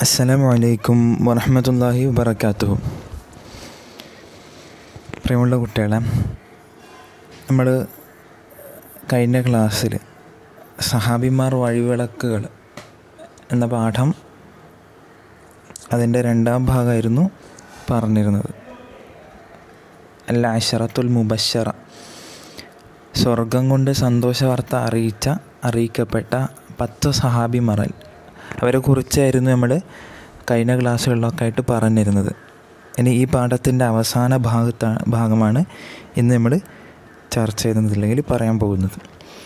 അസ്സലാമു അലൈക്കും വറഹമത്തല്ലാഹി വബർക്കാത്തു പ്രിയമുള്ള കുട്ടികളെ നമ്മൾ കഴിഞ്ഞ ക്ലാസ്സിൽ സഹാബിമാർ വഴിവിളക്കുകൾ എന്ന പാഠം അതിൻ്റെ രണ്ടാം ഭാഗമായിരുന്നു പറഞ്ഞിരുന്നത് അല്ല അഷറത്തുൽ മുബഷറ സ്വർഗം കൊണ്ട് സന്തോഷ വാർത്ത അറിയിച്ച അറിയിക്കപ്പെട്ട പത്ത് സഹാബിമാർ അവരെക്കുറിച്ചായിരുന്നു നമ്മൾ കഴിഞ്ഞ ക്ലാസ്സുകളിലൊക്കെ ആയിട്ട് പറഞ്ഞിരുന്നത് ഇനി ഈ പാഠത്തിൻ്റെ അവസാന ഭാഗത്താണ് ഭാഗമാണ് ഇന്ന് നമ്മൾ ചർച്ച ചെയ്യുന്നത് അല്ലെങ്കിൽ പറയാൻ പോകുന്നത്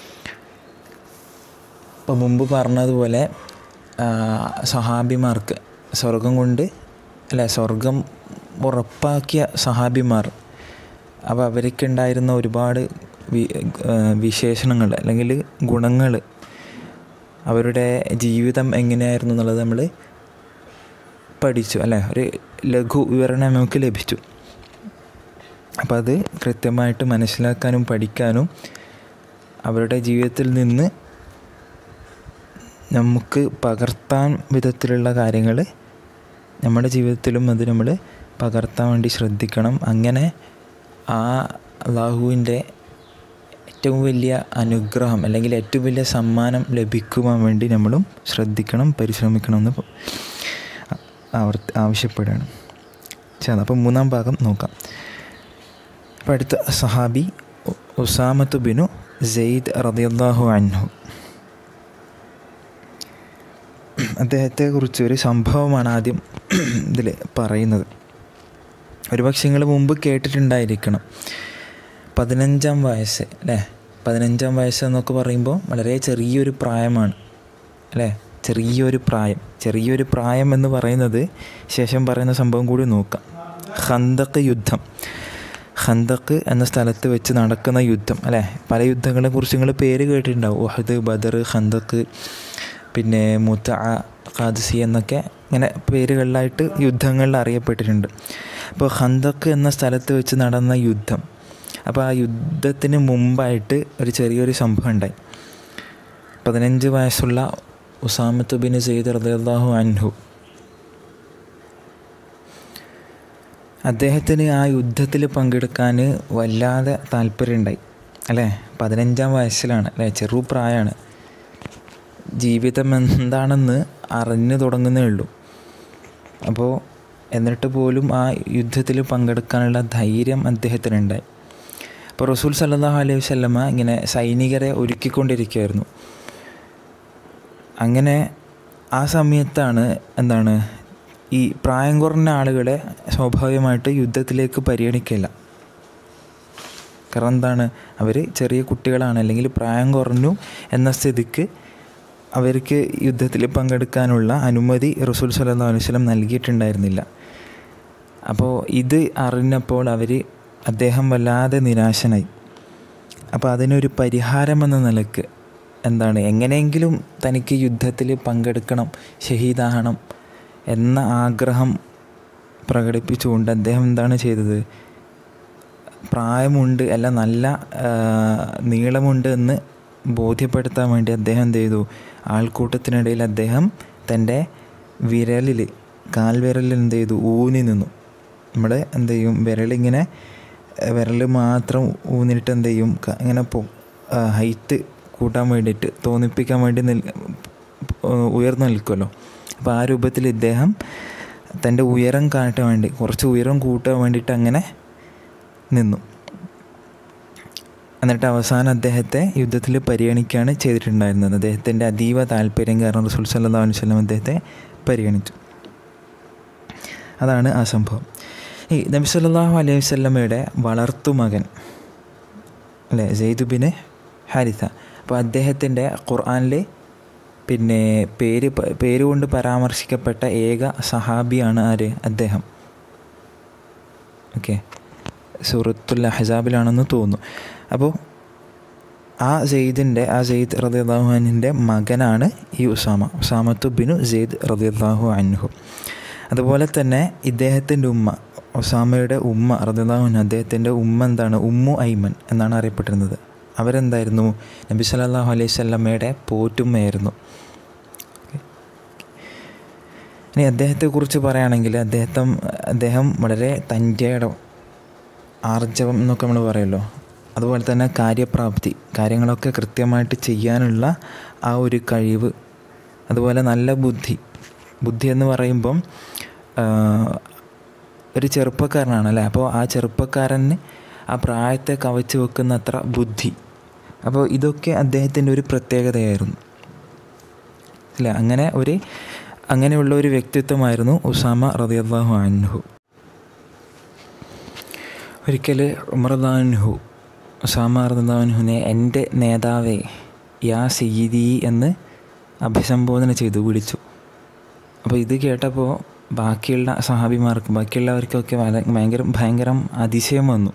ഇപ്പോൾ മുമ്പ് പറഞ്ഞതുപോലെ സഹാബിമാർക്ക് സ്വർഗം കൊണ്ട് അല്ല സ്വർഗം ഉറപ്പാക്കിയ സഹാബിമാർ അപ്പോൾ അവർക്കുണ്ടായിരുന്ന ഒരുപാട് വി വിശേഷണങ്ങൾ അല്ലെങ്കിൽ ഗുണങ്ങൾ അവരുടെ ജീവിതം എങ്ങനെയായിരുന്നു എന്നുള്ളത് നമ്മൾ പഠിച്ചു അല്ലേ ഒരു ലഘു വിവരണം നമുക്ക് ലഭിച്ചു അപ്പോൾ അത് കൃത്യമായിട്ട് മനസ്സിലാക്കാനും പഠിക്കാനും അവരുടെ ജീവിതത്തിൽ നിന്ന് നമുക്ക് പകർത്താൻ വിധത്തിലുള്ള കാര്യങ്ങൾ നമ്മുടെ ജീവിതത്തിലും അത് നമ്മൾ പകർത്താൻ വേണ്ടി ശ്രദ്ധിക്കണം അങ്ങനെ ആ അള്ളാഹുവിൻ്റെ ഏറ്റവും വലിയ അനുഗ്രഹം അല്ലെങ്കിൽ ഏറ്റവും വലിയ സമ്മാനം ലഭിക്കുവാൻ വേണ്ടി നമ്മളും ശ്രദ്ധിക്കണം പരിശ്രമിക്കണമെന്ന് അവർ ആവശ്യപ്പെടുകയാണ് ചേർന്ന് അപ്പോൾ മൂന്നാം ഭാഗം നോക്കാം അപ്പോൾ അടുത്ത സഹാബി ഉസാമത്ത് ബിനു സെയ്ദ് റദിയല്ലാഹു അൻഹു അദ്ദേഹത്തെക്കുറിച്ച് ഒരു സംഭവമാണ് ആദ്യം ഇതിൽ പറയുന്നത് ഒരുപക്ഷെ നിങ്ങൾ മുമ്പ് കേട്ടിട്ടുണ്ടായിരിക്കണം പതിനഞ്ചാം വയസ്സ് അല്ലേ പതിനഞ്ചാം വയസ്സ് എന്നൊക്കെ പറയുമ്പോൾ വളരെ ചെറിയൊരു പ്രായമാണ് അല്ലേ ചെറിയൊരു പ്രായം ചെറിയൊരു പ്രായം എന്ന് പറയുന്നത് ശേഷം പറയുന്ന സംഭവം കൂടി നോക്കാം ഹന്തക്ക് യുദ്ധം ഹന്തക്ക് എന്ന സ്ഥലത്ത് വെച്ച് നടക്കുന്ന യുദ്ധം അല്ലേ പല യുദ്ധങ്ങളെ കുറിച്ച് നിങ്ങൾ പേര് കേട്ടിട്ടുണ്ടാവും ഒഹദ് ബദർ ഹന്തക്ക് പിന്നെ മുത്ത ഖാദ്സി എന്നൊക്കെ ഇങ്ങനെ പേരുകളിലായിട്ട് യുദ്ധങ്ങളിൽ അറിയപ്പെട്ടിട്ടുണ്ട് അപ്പോൾ ഹന്തക്ക് എന്ന സ്ഥലത്ത് വെച്ച് നടന്ന യുദ്ധം അപ്പോൾ ആ യുദ്ധത്തിന് മുമ്പായിട്ട് ഒരു ചെറിയൊരു സംഭവം ഉണ്ടായി പതിനഞ്ച് വയസ്സുള്ള ഉസാമത്ത് ബിൻ സെയ്ദ് റദിയല്ലാഹു അൻഹു അദ്ദേഹത്തിന് ആ യുദ്ധത്തിൽ പങ്കെടുക്കാൻ വല്ലാതെ താല്പര്യമുണ്ടായി അല്ലേ പതിനഞ്ചാം വയസ്സിലാണ് അല്ലേ ചെറു പ്രായമാണ് ജീവിതം എന്താണെന്ന് അറിഞ്ഞു തുടങ്ങുന്നേ ഉള്ളൂ അപ്പോൾ എന്നിട്ട് പോലും ആ യുദ്ധത്തിൽ പങ്കെടുക്കാനുള്ള ധൈര്യം അദ്ദേഹത്തിനുണ്ടായി അപ്പോൾ റസൂൽ സല്ലാഹു അലൈഹി വല്ലമ ഇങ്ങനെ സൈനികരെ ഒരുക്കിക്കൊണ്ടിരിക്കുകയായിരുന്നു അങ്ങനെ ആ സമയത്താണ് എന്താണ് ഈ പ്രായം കുറഞ്ഞ ആളുകളെ സ്വാഭാവികമായിട്ട് യുദ്ധത്തിലേക്ക് പരിഗണിക്കില്ല കാരണം എന്താണ് അവർ ചെറിയ കുട്ടികളാണ് അല്ലെങ്കിൽ പ്രായം കുറഞ്ഞു എന്ന സ്ഥിതിക്ക് അവർക്ക് യുദ്ധത്തിൽ പങ്കെടുക്കാനുള്ള അനുമതി റസൂൽ സല്ലാ അലൈഹി സ്വലം നൽകിയിട്ടുണ്ടായിരുന്നില്ല അപ്പോൾ ഇത് അറിഞ്ഞപ്പോൾ അവർ അദ്ദേഹം വല്ലാതെ നിരാശനായി അപ്പോൾ അതിനൊരു പരിഹാരം എന്ന നിലക്ക് എന്താണ് എങ്ങനെയെങ്കിലും തനിക്ക് യുദ്ധത്തിൽ പങ്കെടുക്കണം ഷഹീദാകണം എന്ന ആഗ്രഹം പ്രകടിപ്പിച്ചുകൊണ്ട് അദ്ദേഹം എന്താണ് ചെയ്തത് പ്രായമുണ്ട് അല്ല നല്ല നീളമുണ്ട് എന്ന് ബോധ്യപ്പെടുത്താൻ വേണ്ടി അദ്ദേഹം എന്ത് ചെയ്തു ആൾക്കൂട്ടത്തിനിടയിൽ അദ്ദേഹം തൻ്റെ വിരലിൽ കാൽവിരലിൽ എന്ത് ചെയ്തു ഊന്നി നിന്നു നമ്മൾ എന്ത് ചെയ്യും വിരലിങ്ങനെ വിരൽ മാത്രം ഊന്നിട്ട് എന്ത് ചെയ്യും ഇങ്ങനെ പോ ഹൈറ്റ് കൂട്ടാൻ വേണ്ടിയിട്ട് തോന്നിപ്പിക്കാൻ വേണ്ടി നിൽ ഉയർന്നു നിൽക്കുമല്ലോ അപ്പോൾ ആ രൂപത്തിൽ ഇദ്ദേഹം തൻ്റെ ഉയരം കാട്ടാൻ വേണ്ടി കുറച്ച് ഉയരം കൂട്ടാൻ വേണ്ടിയിട്ട് അങ്ങനെ നിന്നു എന്നിട്ട് അവസാനം അദ്ദേഹത്തെ യുദ്ധത്തിൽ പരിഗണിക്കുകയാണ് ചെയ്തിട്ടുണ്ടായിരുന്നത് അദ്ദേഹത്തിൻ്റെ അതീവ താല്പര്യം കാരണം റസൂൽ സല്ലാ അലൈഹി സ്വലം അദ്ദേഹത്തെ പരിഗണിച്ചു അതാണ് ആ സംഭവം ഈ നബി സല്ലാഹു അലൈഹി വല്ലമയുടെ വളർത്തുമകൻ അല്ലേ സെയ്ദുബിന് ഹാരിഥ അപ്പോൾ അദ്ദേഹത്തിൻ്റെ ഖുർആാനിൽ പിന്നെ പേര് പേര് കൊണ്ട് പരാമർശിക്കപ്പെട്ട ഏക സഹാബിയാണ് ആര് അദ്ദേഹം ഓക്കെ സൂറത്തുൽ അഹസാബിലാണെന്ന് തോന്നുന്നു അപ്പോൾ ആ സെയ്ദിൻ്റെ ആ സെയ്ദ് റദിയല്ലാഹു അൻഹിൻ്റെ മകനാണ് ഈ ഉസാമ ഉസാമത്തു ബിനു സെയ്ദ് റദിയല്ലാഹു അൻഹു അതുപോലെ തന്നെ ഇദ്ദേഹത്തിൻ്റെ ഉമ്മ ഒസാമയുടെ ഉമ്മ റദിയല്ലാഹു അൻഹു അദ്ദേഹത്തിൻ്റെ ഉമ്മ എന്താണ് ഉമ്മു ഐമൻ എന്നാണ് അറിയപ്പെട്ടിരുന്നത് അവരെന്തായിരുന്നു നബി സല്ലല്ലാഹു അലൈഹി സ്വല്ലമ്മയുടെ പോറ്റുമ്മയായിരുന്നു ഇനി അദ്ദേഹത്തെക്കുറിച്ച് പറയുകയാണെങ്കിൽ അദ്ദേഹത്തെ അദ്ദേഹം വളരെ തൻ്റെയിടം ആർജവം എന്നൊക്കെ നമ്മൾ പറയുമല്ലോ അതുപോലെ തന്നെ കാര്യപ്രാപ്തി കാര്യങ്ങളൊക്കെ കൃത്യമായിട്ട് ചെയ്യാനുള്ള ആ ഒരു കഴിവ് അതുപോലെ നല്ല ബുദ്ധി ബുദ്ധി എന്ന് പറയുമ്പം ആ, ഒരു ചെറുപ്പക്കാരനാണ് അല്ലേ അപ്പോൾ ആ ചെറുപ്പക്കാരന് ആ പ്രായത്തെ കവച്ച് വെക്കുന്ന അത്ര ബുദ്ധി അപ്പോൾ ഇതൊക്കെ അദ്ദേഹത്തിൻ്റെ ഒരു പ്രത്യേകതയായിരുന്നു അല്ലേ അങ്ങനെ ഒരു അങ്ങനെയുള്ള ഒരു വ്യക്തിത്വമായിരുന്നു ഉസാമ റതിയല്ലാഹു അൻഹു ഒരിക്കൽ ഉമർദാൻഹു ഉസാമ റദിയല്ലാഹുവിനെ എൻ്റെ നേതാവേ യാ സയ്യിദി എന്ന് അഭിസംബോധന ചെയ്തു വിളിച്ചു അപ്പോൾ ഇത് കേട്ടപ്പോൾ ബാക്കിയുള്ള സഹാബിമാർക്ക് ബാക്കിയുള്ളവർക്കൊക്കെ വല ഭയങ്കര ഭയങ്കര അതിശയം വന്നു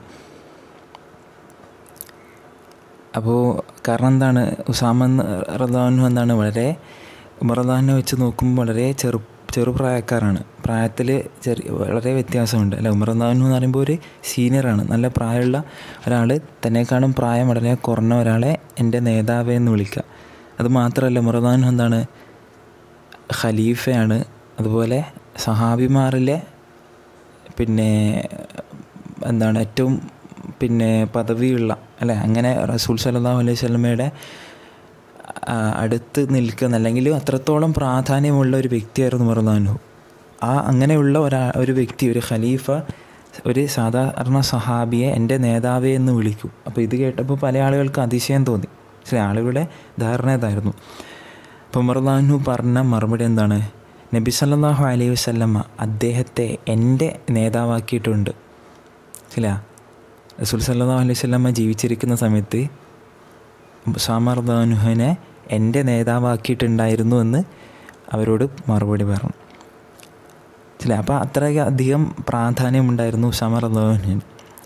അപ്പോൾ കാരണം എന്താണ് ഉസാമ റദാനു എന്താണ് വളരെ ഉമർദാനെ വെച്ച് നോക്കുമ്പോൾ വളരെ ചെറു ചെറുപ്രായക്കാരാണ് പ്രായത്തിൽ ചെറിയ വളരെ വ്യത്യാസമുണ്ട് അല്ല ഉമർദാനു എന്ന് പറയുമ്പോൾ ഒരു സീനിയറാണ് നല്ല പ്രായമുള്ള ഒരാൾ തന്നെക്കാളും പ്രായം വളരെ കുറഞ്ഞ ഒരാളെ എൻ്റെ നേതാവേ എന്ന് വിളിക്കുക അത് മാത്രമല്ല ഉമർദാനു എന്താണ് ഖലീഫയാണ് അതുപോലെ സഹാബിമാരിലെ പിന്നെ എന്താണ് ഏറ്റവും പിന്നെ പദവിയുള്ള അല്ലേ അങ്ങനെ റസൂൽ സല്ലല്ലാഹു അലൈഹി സ്വലമയുടെ അടുത്ത് നിൽക്കുന്ന അല്ലെങ്കിൽ അത്രത്തോളം പ്രാധാന്യമുള്ള ഒരു വ്യക്തിയായിരുന്നു മറുനാനു ആ അങ്ങനെയുള്ള ഒരാ ഒരു വ്യക്തി ഒരു ഖലീഫ ഒരു സാധാരണ സഹാബിയെ എൻ്റെ നേതാവേ എന്ന് വിളിക്കും അപ്പോൾ ഇത് കേട്ടപ്പോൾ പല ആളുകൾക്ക് അതിശയം തോന്നി ചില ആളുകളുടെ ധാരണ ഇതായിരുന്നു അപ്പോൾ മറുനാനു പറഞ്ഞ മറുപടി എന്താണ് നബി സല്ലല്ലാഹു അലൈഹി വസല്ലമ്മ അദ്ദേഹത്തെ എൻ്റെ നേതാവാക്കിയിട്ടുണ്ട് ചില റസൂൽ സല്ലല്ലാഹു അലൈഹി വസല്ലമ്മ ജീവിച്ചിരിക്കുന്ന സമയത്ത് സാമർദാനുഹനെ എൻ്റെ നേതാവാക്കിയിട്ടുണ്ടായിരുന്നു എന്ന് അവരോട് മറുപടി പറഞ്ഞു ചില അപ്പോൾ അത്രയ്ക്ക് അധികം പ്രാധാന്യമുണ്ടായിരുന്നു സമർദാനുഹന്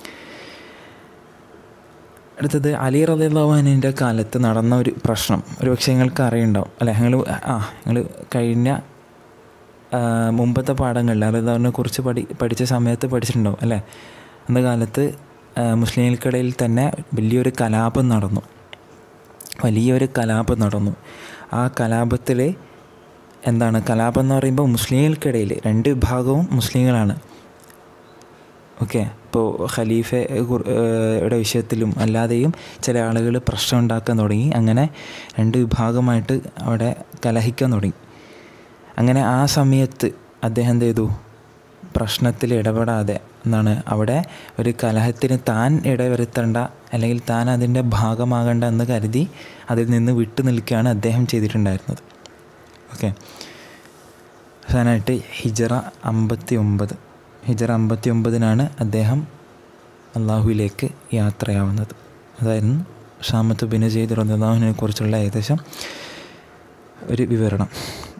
അടുത്തത് അലി റദിള്ളാഹുവിൻ്റെ കാലത്ത് നടന്ന ഒരു പ്രശ്നം ഒരു പക്ഷേ നിങ്ങൾക്ക് അറിയുണ്ടാവും അല്ലെ ഞങ്ങൾ ആ ഞങ്ങൾ കഴിഞ്ഞ ആ, മുമ്പത്തെ പാഠങ്ങളിൽ അലിദാവിനെ കുറിച്ച് പഠി പഠിച്ച സമയത്ത് പഠിച്ചിട്ടുണ്ടാവും അല്ലേ അന്ന കാലത്ത് ആ, മുസ്ലിങ്ങൾക്കിടയിൽ തന്നെ വലിയൊരു കലാപം നടന്നു വലിയൊരു കലാപം നടന്നു ആ കലാപത്തിൽ എന്താണ് കലാപം എന്ന് പറയുമ്പോൾ മുസ്ലിങ്ങൾക്കിടയിൽ രണ്ട് വിഭാഗവും മുസ്ലിങ്ങളാണ് ഓക്കെ ഇപ്പോൾ ഖലീഫ യുടെ വിഷയത്തിലും അല്ലാതെയും ചില ആളുകൾ പ്രശ്നം ഉണ്ടാക്കാൻ തുടങ്ങി അങ്ങനെ രണ്ട് വിഭാഗമായിട്ട് അവിടെ കലഹിക്കാൻ തുടങ്ങി അങ്ങനെ ആ സമയത്ത് അദ്ദേഹം എന്ത് ചെയ്തു പ്രശ്നത്തിൽ ഇടപെടാതെ എന്താണ് അവിടെ ഒരു കലഹത്തിന് താൻ ഇടവരുത്തേണ്ട അല്ലെങ്കിൽ താൻ അതിൻ്റെ ഭാഗമാകേണ്ട എന്ന് കരുതി അതിൽ നിന്ന് വിട്ടു നിൽക്കുകയാണ് അദ്ദേഹം ചെയ്തിട്ടുണ്ടായിരുന്നത് ഓക്കെ അവസാനമായിട്ട് ഹിജറ അമ്പത്തി ഒമ്പത് ഹിജറ അമ്പത്തി ഒമ്പതിനാണ് അദ്ദേഹം അള്ളാഹുവിലേക്ക് യാത്രയാവുന്നത് അതായിരുന്നു ഷാമത്ത് ബിൻ ജെയ്ദ് റദ്ദാഹുവിനെ കുറിച്ചുള്ള ഏകദേശം ഒരു വിവരണം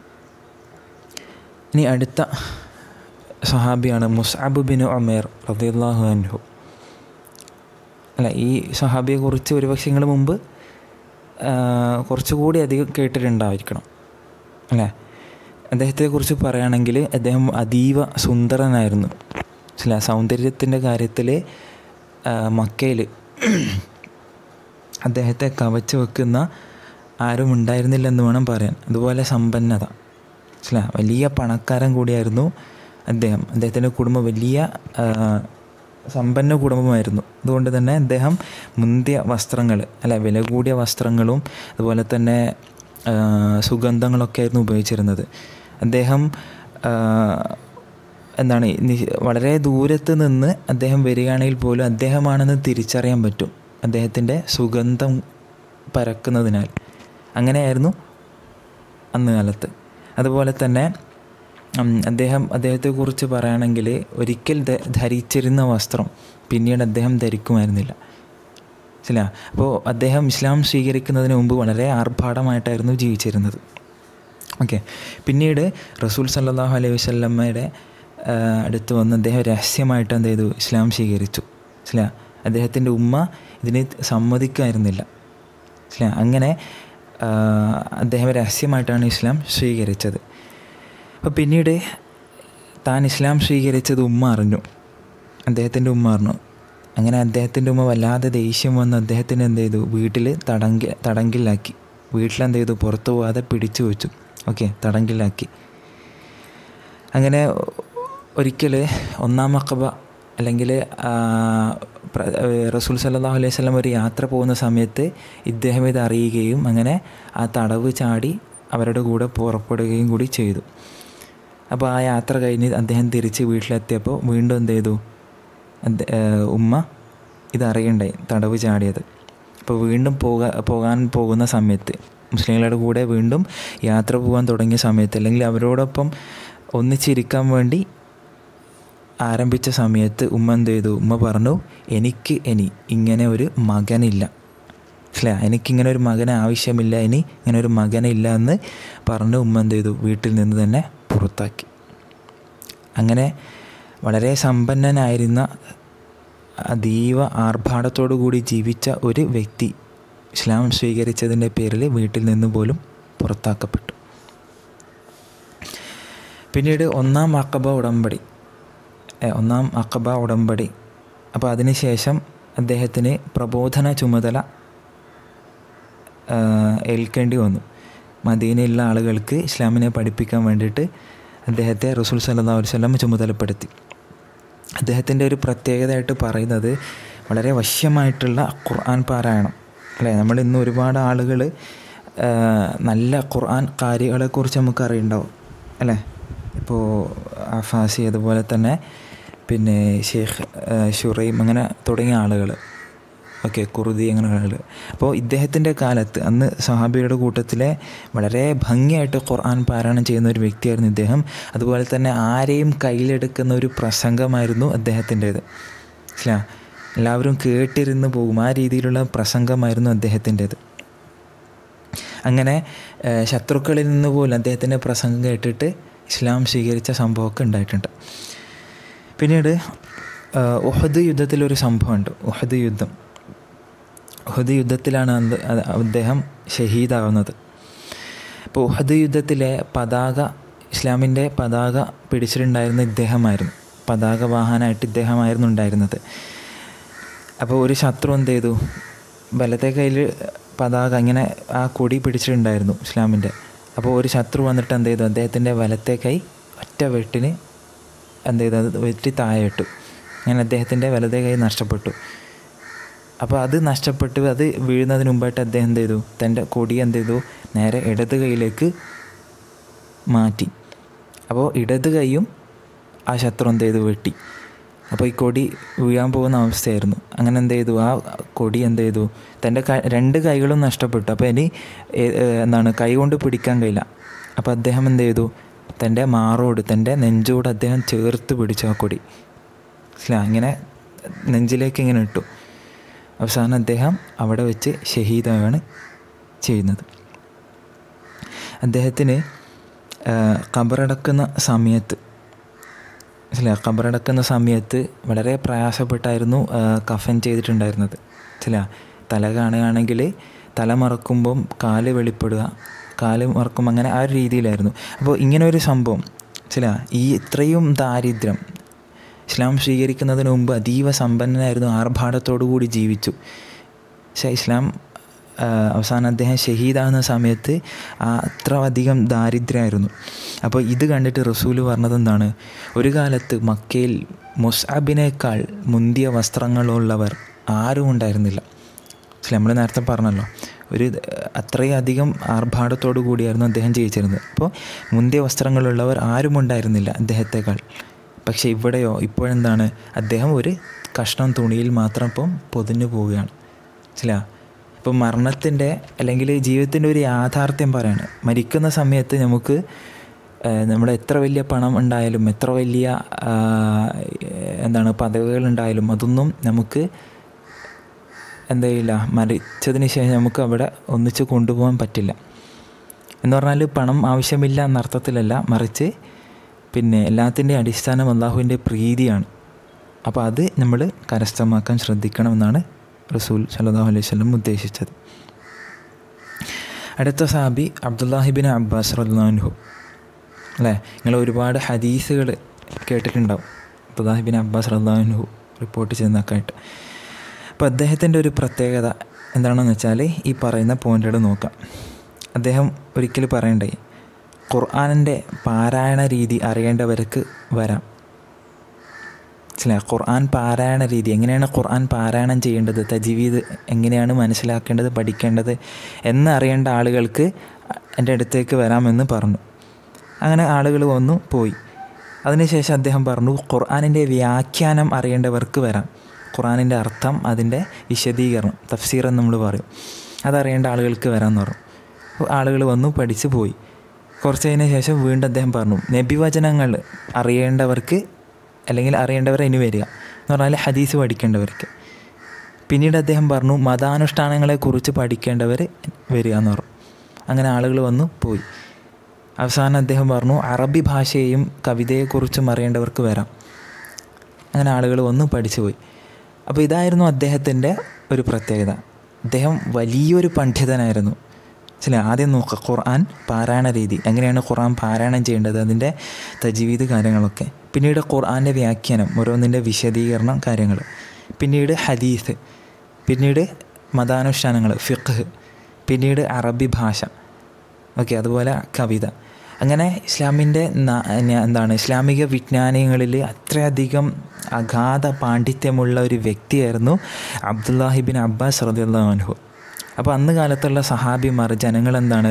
ഇനി അടുത്ത സഹാബിയാണ് മുസാബ് ബിൻ ഉമേർ റദിയല്ലാഹു അൻഹു അല്ല ഈ സഹാബിയെ കുറിച്ച് ഒരുപക്ഷെ നിങ്ങൾ മുമ്പ് ആ, കുറച്ചുകൂടി അധികം കേട്ടിട്ടുണ്ടായിരിക്കണം അല്ലേ അദ്ദേഹത്തെക്കുറിച്ച് പറയുകയാണെങ്കിൽ അദ്ദേഹം അതീവ സുന്ദരനായിരുന്നു ചില സൗന്ദര്യത്തിൻ്റെ കാര്യത്തിൽ മക്കയിൽ അദ്ദേഹത്തെ കവച്ച് വെക്കുന്ന ആരും ഉണ്ടായിരുന്നില്ലെന്ന് വേണം പറയാൻ അതുപോലെ സമ്പന്നത ചില വലിയ പണക്കാരൻ കൂടിയായിരുന്നു അദ്ദേഹം അദ്ദേഹത്തിൻ്റെ കുടുംബം വലിയ ആ, സമ്പന്ന കുടുംബമായിരുന്നു അതുകൊണ്ട് തന്നെ അദ്ദേഹം മുന്തിയ വസ്ത്രങ്ങൾ അല്ല വില കൂടിയ വസ്ത്രങ്ങളും അതുപോലെ തന്നെ ആ, സുഗന്ധങ്ങളൊക്കെ ആയിരുന്നു ഉപയോഗിച്ചിരുന്നത് അദ്ദേഹം ആ, എന്താണ് നി- വളരെ ദൂരത്ത് നിന്ന് അദ്ദേഹം വരികയാണെങ്കിൽ പോലും അദ്ദേഹമാണെന്ന് തിരിച്ചറിയാൻ പറ്റും അദ്ദേഹത്തിൻ്റെ സുഗന്ധം പരക്കുന്നതിനാൽ അങ്ങനെയായിരുന്നു അന്ന് കാലത്ത് അതുപോലെ തന്നെ ഉം, അദ്ദേഹം അദ്ദേഹത്തെക്കുറിച്ച് പറയുകയാണെങ്കിൽ ഒരിക്കൽ ധ- ധരിച്ചിരുന്ന വസ്ത്രം പിന്നീട് അദ്ദേഹം ധരിക്കുമായിരുന്നില്ല ശരിയാ അപ്പോൾ അദ്ദേഹം ഇസ്ലാം സ്വീകരിക്കുന്നതിന് മുമ്പ് വളരെ ആർഭാടമായിട്ടായിരുന്നു ജീവിച്ചിരുന്നത് ഓക്കെ പിന്നീട് റസൂൽ സല്ലല്ലാഹു അലൈഹി വസല്ലമ്മയുടെ ആ, അടുത്ത് വന്ന് അദ്ദേഹം രഹസ്യമായിട്ട് എന്ത് ചെയ്തു ഇസ്ലാം സ്വീകരിച്ചു ഇസ്ലാ അദ്ദേഹത്തിൻ്റെ ഉമ്മ ഇതിന് സമ്മതിക്കായിരുന്നില്ല ഇസ്ലാം അങ്ങനെ ആ, അദ്ദേഹം രഹസ്യമായിട്ടാണ് ഇസ്ലാം സ്വീകരിച്ചത് അപ്പോൾ പിന്നീട് താൻ ഇസ്ലാം സ്വീകരിച്ചത് ഉമ്മ അറിഞ്ഞു അദ്ദേഹത്തിൻ്റെ ഉമ്മ അറിഞ്ഞു അങ്ങനെ അദ്ദേഹത്തിൻ്റെ ഉമ്മ വല്ലാതെ ദേഷ്യം വന്ന് അദ്ദേഹത്തിന് എന്ത് ചെയ്തു വീട്ടിൽ തടങ്കി തടങ്കിലാക്കി വീട്ടിലെന്ത് ചെയ്തു പുറത്തു പോകാതെ പിടിച്ചു വെച്ചു ഓക്കെ തടങ്കിലാക്കി അങ്ങനെ ഒരിക്കൽ ഒന്നാം അക്കബ അല്ലെങ്കിൽ റസൂൽ സല്ലാഹു അലൈഹി സ്വലം ഒരു യാത്ര പോകുന്ന സമയത്ത് ഇദ്ദേഹം ഇത് അറിയുകയും അങ്ങനെ ആ തടവ് ചാടി അവരുടെ കൂടെ പുറപ്പെടുകയും കൂടി ചെയ്തു അപ്പോൾ ആ യാത്ര കഴിഞ്ഞ് അദ്ദേഹം തിരിച്ച് വീട്ടിലെത്തിയപ്പോൾ വീണ്ടും എന്ത് ചെയ്തു ഉമ്മ ഇതറിയണ്ടായി തടവ് ചാടിയത് അപ്പോൾ വീണ്ടും പോകാ പോകാൻ പോകുന്ന സമയത്ത് മുസ്ലിങ്ങളുടെ കൂടെ വീണ്ടും യാത്ര പോകാൻ തുടങ്ങിയ സമയത്ത് അല്ലെങ്കിൽ അവരോടൊപ്പം ഒന്നിച്ചിരിക്കാൻ വേണ്ടി ആരംഭിച്ച സമയത്ത് ഉമ്മ എന്ത് ചെയ്തു ഉമ്മ പറഞ്ഞു എനിക്ക് ഇനി ഇങ്ങനെ ഒരു മകനില്ല അല്ലേ എനിക്കിങ്ങനെ ഒരു മകനെ ആവശ്യമില്ല ഇനി ഇങ്ങനെ ഒരു മകനില്ല എന്ന് പറഞ്ഞ് ഉമ്മ എന്ത് ചെയ്തു വീട്ടിൽ നിന്ന് തന്നെ പുറത്താക്കി അങ്ങനെ വളരെ സമ്പന്നനായിരുന്ന അതീവ ആർഭാടത്തോടു കൂടി ജീവിച്ച ഒരു വ്യക്തി ഇസ്ലാം സ്വീകരിച്ചതിൻ്റെ പേരിൽ വീട്ടിൽ നിന്ന് പോലും പുറത്താക്കപ്പെട്ടു പിന്നീട് ഒന്നാം അക്കബ ഉടമ്പടി ഒന്നാം അക്കബ ഉടമ്പടി അപ്പോൾ അതിനുശേഷം അദ്ദേഹത്തിന് പ്രബോധന ചുമതല ഏൽക്കേണ്ടി വന്നു മദീനയിലുള്ള ആളുകൾക്ക് ഇസ്ലാമിനെ പഠിപ്പിക്കാൻ വേണ്ടിയിട്ട് അദ്ദേഹത്തെ റസൂൽ സല്ലാ വല്ലം ചുമതലപ്പെടുത്തി അദ്ദേഹത്തിൻ്റെ ഒരു പ്രത്യേകതയായിട്ട് പറയുന്നത് വളരെ വശ്യമായിട്ടുള്ള ഖുർആൻ പാരായണം അല്ലേ നമ്മൾ ഇന്ന് ഒരുപാട് ആളുകൾ നല്ല ഖുർആൻ കാര്യങ്ങളെക്കുറിച്ച് നമുക്ക് അറിയുണ്ടാവും അല്ലേ ഇപ്പോൾ അഫാസി അതുപോലെ തന്നെ പിന്നെ ഷെയ്ഖ് ഷുറൈം അങ്ങനെ തുടങ്ങിയ ആളുകൾ ഓക്കെ കുറുദി അങ്ങനെ ആളുകൾ അപ്പോൾ ഇദ്ദേഹത്തിൻ്റെ കാലത്ത് അന്ന് സഹാബിയുടെ കൂട്ടത്തിലെ വളരെ ഭംഗിയായിട്ട് ഖുർആൻ പാരായണം ചെയ്യുന്ന ഒരു വ്യക്തിയായിരുന്നു ഇദ്ദേഹം അതുപോലെ തന്നെ ആരെയും കയ്യിലെടുക്കുന്ന ഒരു പ്രസംഗമായിരുന്നു അദ്ദേഹത്തിൻ്റേത് മനസ്സിലാ എല്ലാവരും കേട്ടിരുന്ന് പോകും ആ രീതിയിലുള്ള പ്രസംഗമായിരുന്നു അദ്ദേഹത്തിൻ്റേത് അങ്ങനെ ശത്രുക്കളിൽ നിന്ന് പോലും അദ്ദേഹത്തിൻ്റെ പ്രസംഗം കേട്ടിട്ട് ഇസ്ലാം സ്വീകരിച്ച സംഭവമൊക്കെ ഉണ്ടായിട്ടുണ്ട് പിന്നീട് ഉഹദ് യുദ്ധത്തിലൊരു സംഭവമുണ്ട് ഉഹദ് യുദ്ധം ഉഹദ് യുദ്ധത്തിലാണ് അദ്ദേഹം ഷഹീദാവുന്നത് അപ്പോൾ ഉഹദ് യുദ്ധത്തിലെ പതാക ഇസ്ലാമിൻ്റെ പതാക പിടിച്ചിട്ടുണ്ടായിരുന്ന ഇദ്ദേഹമായിരുന്നു പതാക വാഹനമായിട്ട് ഇദ്ദേഹമായിരുന്നു ഉണ്ടായിരുന്നത് അപ്പോൾ ഒരു ശത്രു എന്ത് ചെയ്തു വലത്തെ കയ്യിൽ പതാക ഇങ്ങനെ ആ കൊടി പിടിച്ചിട്ടുണ്ടായിരുന്നു ഇസ്ലാമിൻ്റെ അപ്പോൾ ഒരു ശത്രു വന്നിട്ട് എന്ത് ചെയ്തു അദ്ദേഹത്തിൻ്റെ വലത്തെ കൈ ഒറ്റ വെട്ടിന് എന്ത് ചെയ്തു അത് വെട്ടി താഴെ ഇട്ടു അങ്ങനെ അദ്ദേഹത്തിൻ്റെ വലത്തെ കൈ നഷ്ടപ്പെട്ടു അപ്പോൾ അത് നഷ്ടപ്പെട്ട് അത് വീഴുന്നതിന് മുമ്പായിട്ട് അദ്ദേഹം എന്ത് ചെയ്തു തൻ്റെ കൊടി എന്ത് ചെയ്തു നേരെ ഇടത് കൈയിലേക്ക് മാറ്റി അപ്പോൾ ഇടത് കൈയും ആ ശത്രു എന്ത് ചെയ്തു വെട്ടി അപ്പോൾ ഈ കൊടി വീഴാൻ പോകുന്ന അവസ്ഥയായിരുന്നു അങ്ങനെ എന്ത് ചെയ്തു ആ കൊടി എന്ത് ചെയ്തു തൻ്റെ രണ്ട് കൈകളും നഷ്ടപ്പെട്ടു അപ്പോൾ ഇനി എന്താണ് കൈ കൊണ്ട് പിടിക്കാൻ കഴിയില്ല അപ്പോൾ അദ്ദേഹം എന്ത് ചെയ്തു തൻ്റെ മാറോട് തൻ്റെ നെഞ്ചോട് അദ്ദേഹം ചേർത്ത് പിടിച്ചു ആ കൊടി മനസ്സിലാ ഇങ്ങനെ നെഞ്ചിലേക്ക് ഇങ്ങനെ ഇട്ടു അവസാനം അദ്ദേഹം അവിടെ വെച്ച് ഷഹീദാവാണ് ചെയ്യുന്നത് അദ്ദേഹത്തിന് ഖബറടക്കുന്ന സമയത്ത് ചില ഖബറടക്കുന്ന സമയത്ത് വളരെ പ്രയാസപ്പെട്ടായിരുന്നു കഫൻ ചെയ്തിട്ടുണ്ടായിരുന്നത് ചില തല കാണുകയാണെങ്കിൽ തല മറക്കുമ്പം കാല് വെളിപ്പെടുക കാല് മറക്കുമ്പോൾ അങ്ങനെ ആ ഒരു രീതിയിലായിരുന്നു അപ്പോൾ ഇങ്ങനെ ഒരു സംഭവം ചില ഈ ഇത്രയും ദാരിദ്ര്യം ഇസ്ലാം സ്വീകരിക്കുന്നതിന് മുമ്പ് അതീവ സമ്പന്നനായിരുന്നു ആർഭാടത്തോടു കൂടി ജീവിച്ചു പക്ഷേ ഇസ്ലാം അവസാനം അദ്ദേഹം ഷഹീദാകുന്ന സമയത്ത് അത്ര അധികം ദാരിദ്ര്യമായിരുന്നു അപ്പോൾ ഇത് കണ്ടിട്ട് റസൂൽ പറഞ്ഞത് എന്താണ് ഒരു കാലത്ത് മക്കയിൽ മുസാബിനേക്കാൾ മുന്തിയ വസ്ത്രങ്ങളുള്ളവർ ആരും ഉണ്ടായിരുന്നില്ല നമ്മൾ നേരത്തെ പറഞ്ഞല്ലോ ഒരു അത്രയധികം ആർഭാടത്തോടു കൂടിയായിരുന്നു അദ്ദേഹം ജീവിച്ചിരുന്നത് അപ്പോൾ മുന്തിയ വസ്ത്രങ്ങളുള്ളവർ ആരും ഉണ്ടായിരുന്നില്ല അദ്ദേഹത്തെക്കാൾ പക്ഷേ ഇവിടെയോ ഇപ്പോഴെന്താണ് അദ്ദേഹം ഒരു കഷ്ണം തുണിയിൽ മാത്രം ഇപ്പം പൊതിഞ്ഞു പോവുകയാണ് മനസ്സിലാ ഇപ്പം മരണത്തിൻ്റെ അല്ലെങ്കിൽ ജീവിതത്തിൻ്റെ ഒരു യാഥാർത്ഥ്യം പറയാണ് മരിക്കുന്ന സമയത്ത് നമുക്ക് നമ്മൾ എത്ര വലിയ പണം ഉണ്ടായാലും എത്ര വലിയ എന്താണ് പദവികൾ ഉണ്ടായാലും അതൊന്നും നമുക്ക് എന്താ ചെയ്യില്ല മരിച്ചതിന് ശേഷം നമുക്ക് അവിടെ ഒന്നിച്ച് കൊണ്ടുപോകാൻ പറ്റില്ല എന്ന് പറഞ്ഞാൽ പണം ആവശ്യമില്ല എന്നർത്ഥത്തിലല്ല മറിച്ച് പിന്നെ എല്ലാത്തിൻ്റെയും അടിസ്ഥാനം അള്ളാഹുവിൻ്റെ പ്രീതിയാണ് അപ്പോൾ അത് നമ്മൾ കരസ്ഥമാക്കാൻ ശ്രദ്ധിക്കണമെന്നാണ് റസൂൽ സല്ലാഹു അലൈഹി സ്വലം ഉദ്ദേശിച്ചത് അടുത്ത സാബി അബ്ദുല്ലാഹിബിൻ അബ്ബാസ് റല്ലാൻഹു അല്ലേ നിങ്ങൾ ഒരുപാട് ഹദീസുകൾ കേട്ടിട്ടുണ്ടാവും അബ്ദുല്ലാഹിബിൻ അബ്ബാസ് റല്ലാൻഹു റിപ്പോർട്ട് ചെയ്യുന്നതൊക്കെ ആയിട്ട് അപ്പോൾ അദ്ദേഹത്തിൻ്റെ ഒരു പ്രത്യേകത എന്താണെന്ന് വെച്ചാൽ ഈ പറയുന്ന പോയിൻ്റുകൾ നോക്കാം അദ്ദേഹം ഒരിക്കൽ പറയണ്ടായി ഖുർആാനിൻ്റെ പാരായണ രീതി അറിയേണ്ടവർക്ക് വരാം മനസ്സിലായി ഖുർആൻ പാരായണ രീതി എങ്ങനെയാണ് ഖുർആൻ പാരായണം ചെയ്യേണ്ടത് തജീവീദ് എങ്ങനെയാണ് മനസ്സിലാക്കേണ്ടത് പഠിക്കേണ്ടത് എന്ന് അറിയേണ്ട ആളുകൾക്ക് എൻ്റെ അടുത്തേക്ക് വരാമെന്ന് പറഞ്ഞു അങ്ങനെ ആളുകൾ വന്നു പോയി അതിനുശേഷം അദ്ദേഹം പറഞ്ഞു ഖുർആാനിൻ്റെ വ്യാഖ്യാനം അറിയേണ്ടവർക്ക് വരാം ഖുർആാനിൻ്റെ അർത്ഥം അതിൻ്റെ വിശദീകരണം തഫ്സീർ എന്ന് നമ്മൾ പറയും അതറിയേണ്ട ആളുകൾക്ക് വരാമെന്ന് പറഞ്ഞു അപ്പോൾ ആളുകൾ വന്നു പഠിച്ചു പോയി കുറച്ചതിന് ശേഷം വീണ്ടും അദ്ദേഹം പറഞ്ഞു നബിവചനങ്ങൾ അറിയേണ്ടവർക്ക് അല്ലെങ്കിൽ അറിയേണ്ടവർ ഇനി വരിക എന്ന് പറഞ്ഞാൽ ഹദീസ് പഠിക്കേണ്ടവർക്ക് പിന്നീട് അദ്ദേഹം പറഞ്ഞു മതാനുഷ്ഠാനങ്ങളെക്കുറിച്ച് പഠിക്കേണ്ടവർ വരിക എന്ന് പറഞ്ഞു അങ്ങനെ ആളുകൾ വന്നു പോയി അവസാനം അദ്ദേഹം പറഞ്ഞു അറബി ഭാഷയെയും കവിതയെക്കുറിച്ചും അറിയേണ്ടവർക്ക് വരാം അങ്ങനെ ആളുകൾ വന്നു പഠിച്ചു പോയി അപ്പോൾ ഇതായിരുന്നു അദ്ദേഹത്തിൻ്റെ ഒരു പ്രത്യേകത അദ്ദേഹം വലിയൊരു പണ്ഡിതനായിരുന്നു ചില ആദ്യം നോക്കുക ഖുർആൻ പാരായണ രീതി എങ്ങനെയാണ് ഖുർആൻ പാരായണം ചെയ്യേണ്ടത് അതിൻ്റെ തജീവീദ് കാര്യങ്ങളൊക്കെ പിന്നീട് ഖുർആൻ്റെ വ്യാഖ്യാനം ഓരോന്നിൻ്റെ വിശദീകരണം കാര്യങ്ങൾ പിന്നീട് ഹദീസ് പിന്നീട് മതാനുഷ്ഠാനങ്ങൾ ഫിഖ് പിന്നീട് അറബി ഭാഷ ഓക്കെ അതുപോലെ കവിത അങ്ങനെ ഇസ്ലാമിൻ്റെ എന്താണ് ഇസ്ലാമിക വിജ്ഞാനങ്ങളിൽ അത്രയധികം അഗാധ പാണ്ഡിത്യമുള്ള ഒരു വ്യക്തിയായിരുന്നു അബ്ദുല്ലാഹിബിൻ അബ്ബാസ് റദിയുള്ളാഹു അപ്പോൾ അന്ന് കാലത്തുള്ള സഹാബിമാർ ജനങ്ങൾ എന്താണ്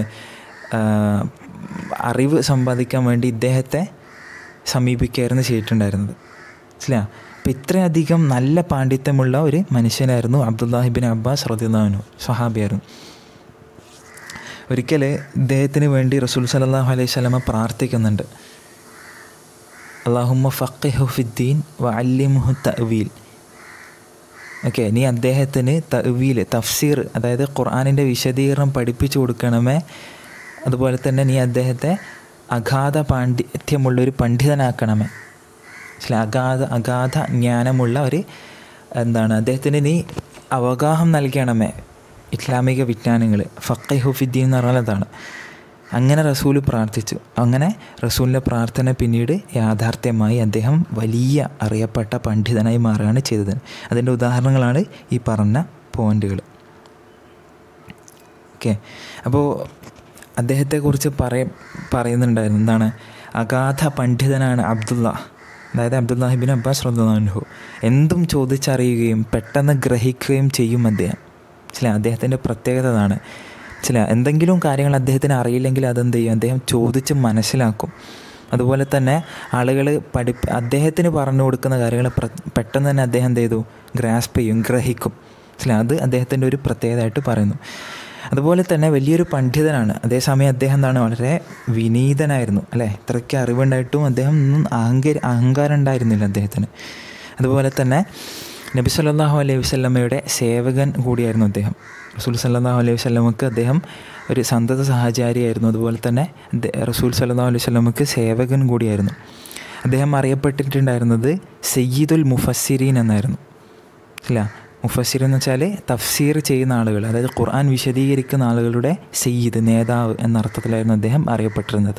അറിവ് സമ്പാദിക്കാൻ വേണ്ടി ഇദ്ദേഹത്തെ സമീപിക്കുകയായിരുന്നു ചെയ്തിട്ടുണ്ടായിരുന്നത് മനസ്സിലാ അപ്പോൾ ഇത്രയധികം നല്ല പാണ്ഡിത്യമുള്ള ഒരു മനുഷ്യനായിരുന്നു അബ്ദുല്ലാഹിബിൻ അബ്ബാസ് റദിയുള്ളാഹു സഹാബിയായിരുന്നു ഒരിക്കൽ ഇദ്ദേഹത്തിന് വേണ്ടി റസൂൽ സലാഹു അലൈഹി സ്വലമ പ്രാർത്ഥിക്കുന്നുണ്ട് അള്ളാഹുമ്മ ഫഖിഹു ഫിദ്ദീൻ വ അല്ലിമുഹു തവീൽ ഓക്കെ നീ അദ്ദേഹത്തിന് തവീൽ തഫ്സീർ അതായത് ഖുർആാനിൻ്റെ വിശദീകരണം പഠിപ്പിച്ചു കൊടുക്കണമേ അതുപോലെ തന്നെ നീ അദ്ദേഹത്തെ അഗാധ പാണ്ഡിത്യമുള്ളൊരു പണ്ഡിതനാക്കണമേ മനസ്സിലായി അഗാധ അഗാധ ജ്ഞാനമുള്ള ഒരു എന്താണ് അദ്ദേഹത്തിന് നീ അവഗാഹം നൽകണമേ ഇസ്ലാമിക വിജ്ഞാനങ്ങൾ ഫക്കൈ ഹുഫിദ്ദീൻ എന്ന് പറഞ്ഞാൽ അതാണ് അങ്ങനെ റസൂൽ പ്രാർത്ഥിച്ചു അങ്ങനെ റസൂലിൻ്റെ പ്രാർത്ഥന പിന്നീട് യാഥാർത്ഥ്യമായി അദ്ദേഹം വലിയ അറിയപ്പെട്ട പണ്ഡിതനായി മാറുകയാണ് ചെയ്തത് അതിൻ്റെ ഉദാഹരണങ്ങളാണ് ഈ പറഞ്ഞ പോയിന്റുകൾ ഓക്കെ അപ്പോൾ അദ്ദേഹത്തെക്കുറിച്ച് പറയ പറയുന്നുണ്ടായിരുന്നു എന്താണ് അഗാധ പണ്ഡിതനാണ് അബ്ദുള്ള അതായത് അബ്ദുല്ലാഹിബിൻ അബ്ബാസ് റദ്ദാൻഹു എന്തും ചോദിച്ചറിയുകയും പെട്ടെന്ന് ഗ്രഹിക്കുകയും ചെയ്യും അദ്ദേഹം ചില അദ്ദേഹത്തിൻ്റെ പ്രത്യേകത അതാണ് ചില എന്തെങ്കിലും കാര്യങ്ങൾ അദ്ദേഹത്തിന് അറിയില്ലെങ്കിൽ അതെന്ത് ചെയ്യും അദ്ദേഹം ചോദിച്ച് മനസ്സിലാക്കും അതുപോലെ തന്നെ ആളുകൾ പഠി അദ്ദേഹത്തിന് പറഞ്ഞു കൊടുക്കുന്ന കാര്യങ്ങൾ പെട്ടെന്ന് തന്നെ അദ്ദേഹം എന്ത് ചെയ്തു ഗ്രാസ്പ് ചെയ്യും ഗ്രഹിക്കും ചില അത് അദ്ദേഹത്തിൻ്റെ ഒരു പ്രത്യേകതയായിട്ട് പറയുന്നു അതുപോലെ തന്നെ വലിയൊരു പണ്ഡിതനാണ് അതേസമയം അദ്ദേഹം എന്താണ് വളരെ വിനീതനായിരുന്നു അല്ലേ ഇത്രയ്ക്ക് അറിവുണ്ടായിട്ടും അദ്ദേഹം ഒന്നും അഹങ്കാര അഹങ്കാരം ഉണ്ടായിരുന്നില്ല അദ്ദേഹത്തിന് അതുപോലെ തന്നെ നബി സല്ലാഹു അലൈഹി വല്ലമയുടെ സേവകൻ കൂടിയായിരുന്നു അദ്ദേഹം റസൂൽ സല്ലാഹു അലൈഹി വല്ലമക്ക് അദ്ദേഹം ഒരു സന്തത സഹചാരിയായിരുന്നു അതുപോലെ തന്നെ റസൂൽ സല്ലാഹു അലൈഹി വല്ലമക്ക് സേവകൻ കൂടിയായിരുന്നു അദ്ദേഹം അറിയപ്പെട്ടിട്ടുണ്ടായിരുന്നത് സയ്യിദുൽ മുഫസ്സിരീൻ എന്നായിരുന്നു ഇല്ല മുഫസ്സിർ എന്ന് വെച്ചാൽ തഫ്സീർ ചെയ്യുന്ന ആളുകൾ അതായത് ഖുർആൻ വിശദീകരിക്കുന്ന ആളുകളുടെ സയ്യിദ് നേതാവ് എന്ന അർത്ഥത്തിലായിരുന്നു അദ്ദേഹം അറിയപ്പെട്ടിരുന്നത്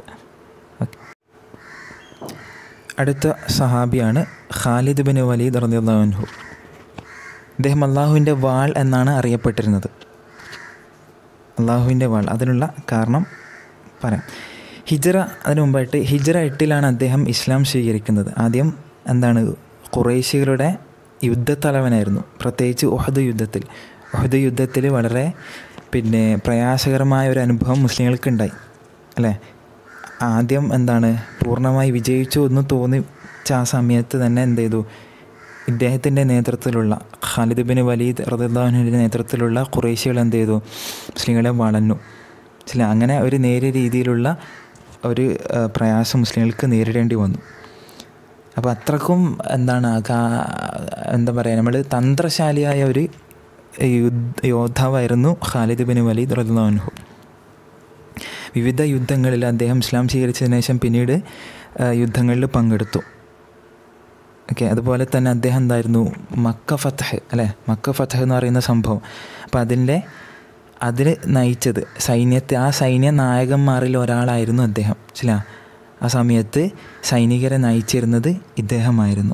അടുത്ത സഹാബിയാണ് ഖാലിദ് ബിൻ വലീദ് റദിയുള്ളാഹു അദ്ദേഹം അള്ളാഹുവിൻ്റെ വാൾ എന്നാണ് അറിയപ്പെട്ടിരുന്നത് അള്ളാഹുവിൻ്റെ വാൾ അതിനുള്ള കാരണം പറയാം ഹിജറ അതിനു മുമ്പായിട്ട് ഹിജറ എട്ടിലാണ് അദ്ദേഹം ഇസ്ലാം സ്വീകരിക്കുന്നത് ആദ്യം എന്താണ് കുറേശികളുടെ യുദ്ധത്തലവനായിരുന്നു പ്രത്യേകിച്ച് ഒഹദ് യുദ്ധത്തിൽ ഒഹദ് യുദ്ധത്തിൽ വളരെ പിന്നെ പ്രയാസകരമായ ഒരു അനുഭവം മുസ്ലിങ്ങൾക്ക് ഉണ്ടായി അല്ലേ ആദ്യം എന്താണ് പൂർണ്ണമായി വിജയിച്ചു എന്ന് തോന്നിച്ച ആ സമയത്ത് തന്നെ എന്ത് ചെയ്തു ഇദ്ദേഹത്തിൻ്റെ നേതൃത്വത്തിലുള്ള ഖാലിദ് ബിൻ വലീദ് റദുല്ലാഹുവിൻ്റെ നേതൃത്വത്തിലുള്ള കുറേശികൾ എന്ത് ചെയ്തു മുസ്ലിങ്ങളെ വളഞ്ഞു ചില അങ്ങനെ ഒരു നേരിയ രീതിയിലുള്ള ഒരു പ്രയാസം മുസ്ലിങ്ങൾക്ക് നേരിടേണ്ടി വന്നു അപ്പോൾ അത്രക്കും എന്താണ് എന്താ പറയുക നമ്മൾ തന്ത്രശാലിയായ ഒരു യുദ്ധ യോദ്ധാവായിരുന്നു ഖാലിദ് ബിൻ വലീദ് റദുല്ലാഹു വിവിധ യുദ്ധങ്ങളിൽ അദ്ദേഹം ഇസ്ലാം സ്വീകരിച്ചതിന് ശേഷം പിന്നീട് യുദ്ധങ്ങളിൽ പങ്കെടുത്തു ഓക്കെ അതുപോലെ തന്നെ അദ്ദേഹം എന്തായിരുന്നു മക്ക ഫത്തഹ് അല്ലേ മക്ക ഫത്തഹ് എന്ന് പറയുന്ന സംഭവം അപ്പോൾ അതിൻ്റെ അതിൽ നയിച്ചത് സൈന്യത്തെ ആ സൈന്യ നായകന്മാരിൽ ഒരാളായിരുന്നു അദ്ദേഹം ചില ആ സമയത്ത് സൈനികരെ നയിച്ചിരുന്നത് ഇദ്ദേഹമായിരുന്നു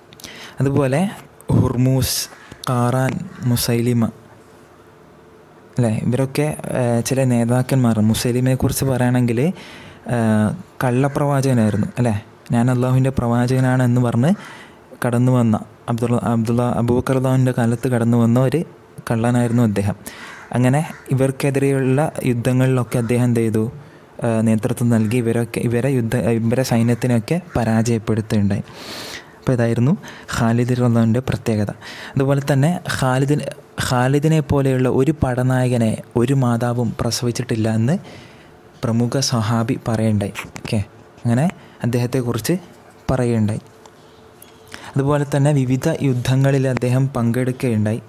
അതുപോലെ ഹുർമൂസ് കാറാൻ മുസൈലിമ അല്ലേ ഇവരൊക്കെ ആ, ചില നേതാക്കന്മാർ മുസ്ലിമിനെ കുറിച്ച് പറയുകയാണെങ്കിൽ ആ, കള്ളപ്രവാചകനായിരുന്നു അല്ലേ ഞാൻ അള്ളാഹുവിൻ്റെ പ്രവാചകനാണ് എന്ന് പറഞ്ഞ് കടന്നു വന്ന അബ്ദുള്ള അബ്ദുള്ള അബൂബക്കർദാവിൻ്റെ കാലത്ത് കടന്നു വന്ന ഒരു കള്ളനായിരുന്നു അദ്ദേഹം അങ്ങനെ ഇവർക്കെതിരെയുള്ള യുദ്ധങ്ങളിലൊക്കെ അദ്ദേഹം എന്ത് ചെയ്തു ആ, നേതൃത്വം നൽകി ഇവരൊക്കെ ഇവരെ യുദ്ധ ഇവരെ സൈന്യത്തിനൊക്കെ പരാജയപ്പെടുത്തുകയുണ്ടായി അപ്പോൾ ഇതായിരുന്നു ഖാലിദ് റഹ്ലാൻ്റെ പ്രത്യേകത അതുപോലെ തന്നെ ഖാലിദിന് ഖാലിദിനെ പോലെയുള്ള ഒരു പടനായകനെ ഒരു മാതാവും പ്രസവിച്ചിട്ടില്ല എന്ന് പ്രമുഖ സഹാബി പറയുണ്ടായി ഓക്കെ അങ്ങനെ അദ്ദേഹത്തെക്കുറിച്ച് പറയുകയുണ്ടായി അതുപോലെ തന്നെ വിവിധ യുദ്ധങ്ങളിൽ അദ്ദേഹം പങ്കെടുക്കുകയുണ്ടായി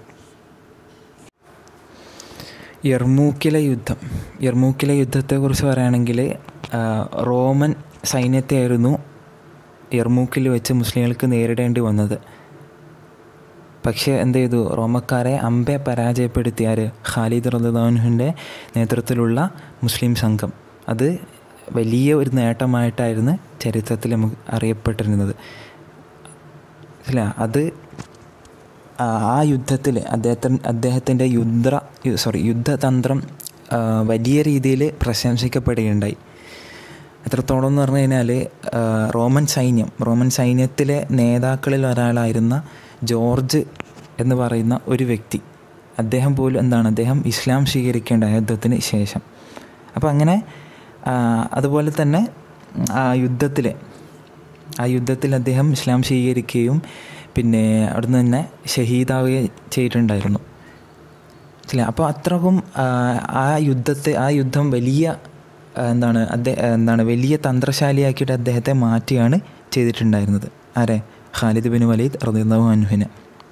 യർമൂക്കിലെ യുദ്ധം യർമൂക്കിലെ യുദ്ധത്തെക്കുറിച്ച് പറയുകയാണെങ്കിൽ ആ, റോമൻ സൈന്യത്തെയായിരുന്നു യർമൂക്കിൽ വെച്ച് മുസ്ലിങ്ങൾക്ക് നേരിടേണ്ടി വന്നത് പക്ഷേ എന്ത് ചെയ്തു റോമക്കാരെ അമ്പെ പരാജയപ്പെടുത്തിയാർ ഖാലിദ് റദാൻഹുവിൻ്റെ നേതൃത്വത്തിലുള്ള മുസ്ലിം സംഘം അത് വലിയ ഒരു നേട്ടമായിട്ടായിരുന്നു ചരിത്രത്തിൽ നമുക്ക് അറിയപ്പെട്ടിരുന്നത് അല്ല അത് ആ ആ യുദ്ധത്തിൽ അദ്ദേഹത്തിന് അദ്ദേഹത്തിൻ്റെ യുദ്ധ സോറി യുദ്ധതന്ത്രം ആ, വലിയ രീതിയിൽ പ്രശംസിക്കപ്പെടുകയുണ്ടായി എത്രത്തോളം എന്ന് പറഞ്ഞു കഴിഞ്ഞാൽ ആ, റോമൻ സൈന്യം റോമൻ സൈന്യത്തിലെ നേതാക്കളിൽ ഒരാളായിരുന്ന ജോർജ് എന്ന് പറയുന്ന ഒരു വ്യക്തി അദ്ദേഹം പോലും എന്താണ് അദ്ദേഹം ഇസ്ലാം സ്വീകരിക്കേണ്ട ആ യുദ്ധത്തിന് ശേഷം അപ്പോൾ അങ്ങനെ ആ, അതുപോലെ തന്നെ ആ യുദ്ധത്തിൽ ആ യുദ്ധത്തിൽ അദ്ദേഹം ഇസ്ലാം സ്വീകരിക്കുകയും പിന്നെ അവിടുന്ന് തന്നെ ഷഹീദാവുകയും ചെയ്തിട്ടുണ്ടായിരുന്നു മനസ്സിലായി അപ്പോൾ അത്രക്കും ആ, ആ യുദ്ധത്തെ ആ യുദ്ധം വലിയ ആ, എന്താണ് അദ്ദേഹം എന്താണ് വലിയ തന്ത്രശാലിയാക്കിയിട്ട് അദ്ദേഹത്തെ മാറ്റിയാണ് ചെയ്തിട്ടുണ്ടായിരുന്നത് ആരെ ഖാലിദ് ബിൻ വലീദ് റദിയല്ലാഹു അൻഹുവിനെ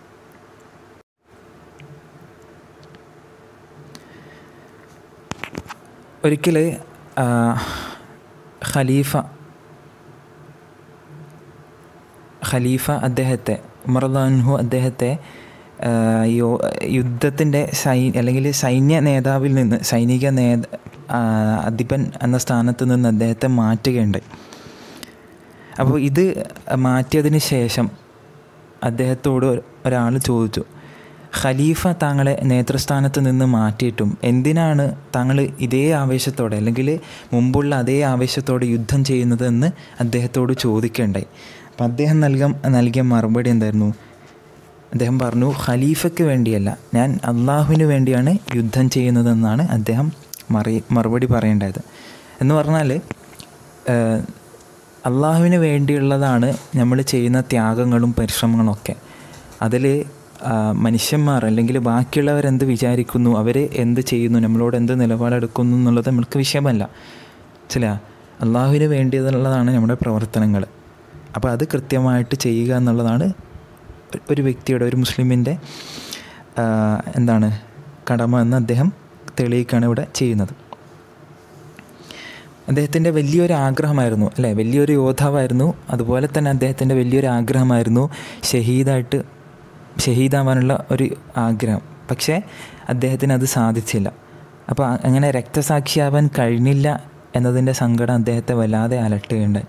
ഒരിക്കൽ ഖലീഫ ഖലീഫ അദ്ദേഹത്തെ ഉമർദാൻഹു അദ്ദേഹത്തെ ആ, യോ യുദ്ധത്തിൻ്റെ സൈ അല്ലെങ്കിൽ സൈന്യ നേതാവിൽ നിന്ന് സൈനിക നേത ആ, അധിപൻ എന്ന സ്ഥാനത്ത് നിന്ന് അദ്ദേഹത്തെ മാറ്റുകയുണ്ടായി അപ്പോൾ ഇത് മാറ്റിയതിന് ശേഷം അദ്ദേഹത്തോട് ഒരാൾ ചോദിച്ചു ഖലീഫ താങ്കളെ നേതൃസ്ഥാനത്ത് നിന്ന് മാറ്റിയിട്ടും എന്തിനാണ് താങ്കൾ ഇതേ ആവേശത്തോടെ അല്ലെങ്കിൽ മുമ്പുള്ള അതേ ആവേശത്തോടെ യുദ്ധം ചെയ്യുന്നതെന്ന് അദ്ദേഹത്തോട് ചോദിക്കുകയുണ്ടായി അപ്പം അദ്ദേഹം നൽകാൻ നൽകിയ മറുപടി എന്തായിരുന്നു അദ്ദേഹം പറഞ്ഞു ഖലീഫയ്ക്ക് വേണ്ടിയല്ല ഞാൻ അള്ളാഹുവിന് വേണ്ടിയാണ് യുദ്ധം ചെയ്യുന്നതെന്നാണ് അദ്ദേഹം മറി മറുപടി പറയേണ്ടത് എന്ന് പറഞ്ഞാൽ ഏഹ്, അള്ളാഹുവിന് വേണ്ടിയുള്ളതാണ് നമ്മൾ ചെയ്യുന്ന ത്യാഗങ്ങളും പരിശ്രമങ്ങളും ഒക്കെ അതിൽ മനുഷ്യന്മാർ അല്ലെങ്കിൽ ബാക്കിയുള്ളവരെന്ത് വിചാരിക്കുന്നു അവർ എന്ത് ചെയ്യുന്നു നമ്മളോട് എന്ത് നിലപാടെടുക്കുന്നു എന്നുള്ളത് നമ്മൾക്ക് വിഷയമല്ല ചില അള്ളാഹുവിന് വേണ്ടിയുള്ളതാണ് നമ്മുടെ പ്രവർത്തനങ്ങൾ അപ്പോൾ അത് കൃത്യമായിട്ട് ചെയ്യുക എന്നുള്ളതാണ് ഒരു- ഒരു വ്യക്തിയുടെ ഒരു മുസ്ലിമിൻ്റെ ആ, എന്താണ് കടമ എന്ന് അദ്ദേഹം തെളിയിക്കുകയാണ് ഇവിടെ ചെയ്യുന്നത് അദ്ദേഹത്തിൻ്റെ വലിയൊരു ആഗ്രഹമായിരുന്നു അല്ലേ വലിയൊരു യോദ്ധാവായിരുന്നു അതുപോലെ തന്നെ അദ്ദേഹത്തിൻ്റെ വലിയൊരു ആഗ്രഹമായിരുന്നു ഷഹീദായിട്ട് ഷഹീദാവാനുള്ള ഒരു ആഗ്രഹം പക്ഷേ അദ്ദേഹത്തിന് അത് സാധിച്ചില്ല അപ്പോൾ അ- അങ്ങനെ രക്തസാക്ഷിയാവാൻ കഴിഞ്ഞില്ല എന്നതിൻ്റെ സങ്കടം അദ്ദേഹത്തെ വല്ലാതെ അലട്ടുകയുണ്ടായി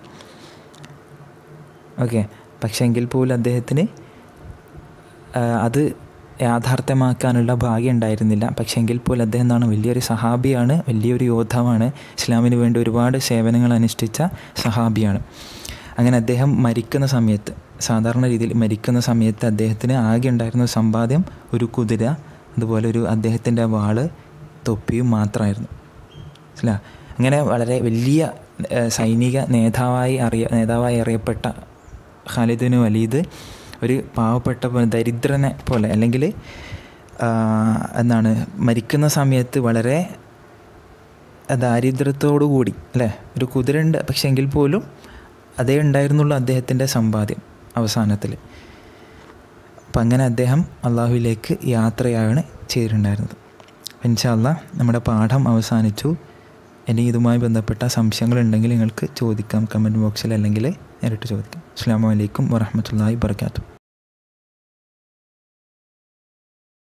ഓക്കെ പക്ഷേ എങ്കിൽ പോലും അദ്ദേഹത്തിന് ആ, അത് യാഥാർത്ഥ്യമാക്കാനുള്ള ഭാഗ്യം ഉണ്ടായിരുന്നില്ല പക്ഷേ എങ്കിൽ പോലും അദ്ദേഹം എന്താണ് വലിയൊരു സഹാബിയാണ് വലിയൊരു യോദ്ധാവാണ് ഇസ്ലാമിന് വേണ്ടി ഒരുപാട് സേവനങ്ങൾ അനുഷ്ഠിച്ച സഹാബിയാണ് അങ്ങനെ അദ്ദേഹം മരിക്കുന്ന സമയത്ത് സാധാരണ രീതിയിൽ മരിക്കുന്ന സമയത്ത് അദ്ദേഹത്തിന് ആകെ ഉണ്ടായിരുന്ന സമ്പാദ്യം ഒരു കുതിര അതുപോലെ ഒരു അദ്ദേഹത്തിൻ്റെ വാള് തൊപ്പിയും മാത്രമായിരുന്നു മനസ്സിലാ അങ്ങനെ വളരെ വലിയ ഏഹ്, സൈനിക നേതാവായി അറിയ നേതാവായി അറിയപ്പെട്ട ഖാലിദിന് വലീദ് ഒരു പാവപ്പെട്ട പ- ദരിദ്രനെ പോലെ അല്ലെങ്കിൽ ആ, എന്താണ് മരിക്കുന്ന സമയത്ത് വളരെ ദാരിദ്ര്യത്തോടു കൂടി അല്ലേ ഒരു കുതിര ഉണ്ട് പക്ഷെ എങ്കിൽ പോലും അതേ ഉണ്ടായിരുന്നുള്ളൂ അദ്ദേഹത്തിൻ്റെ സമ്പാദ്യം അവസാനത്തിൽ അപ്പം അങ്ങനെ അദ്ദേഹം അള്ളാഹുവിലേക്ക് യാത്രയാണ് ചെയ്തിട്ടുണ്ടായിരുന്നത് ഇൻഷാല്ല നമ്മുടെ പാഠം അവസാനിച്ചു ഇനി ഇതുമായി ബന്ധപ്പെട്ട സംശയങ്ങളുണ്ടെങ്കിൽ നിങ്ങൾക്ക് ചോദിക്കാം കമൻറ്റ് ബോക്സിൽ അല്ലെങ്കിൽ നേരിട്ട് ചോദിക്കാം അസ്സാം വലൈക്കും വറഹമത്തല്ലാഹി വർക്കാത്തു